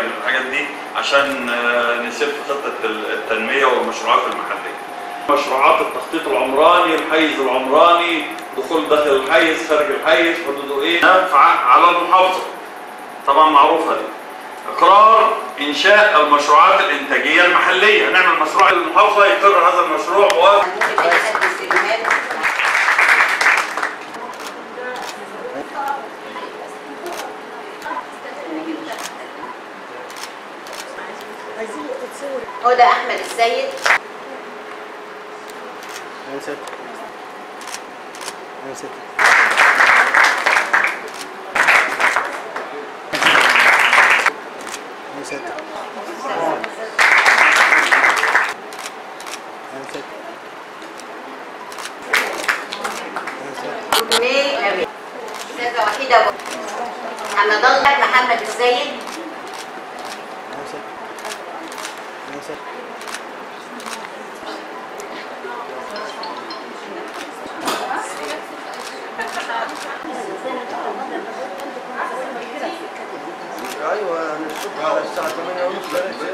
حاجه من الحاجات دي عشان آه، نسف خطه التنميه والمشروعات المحليه. مشروعات التخطيط العمراني، الحيز العمراني، دخول داخل الحيز، خارج الحيز، حدوده ايه؟ نافعه على المحافظه. طبعا معروفه دي. اقرار انشاء المشروعات الانتاجيه المحليه، هنعمل مشروع المحافظه يقر هذا المشروع موافق ممكن اي حد يستلمها هدى احمد السيد أنست أنست أنست أنست مي نبيل استاذه وحيده أبو- حمد الله محمد السيد أنست أنست ايوه الصبح على الساعه 8 ونص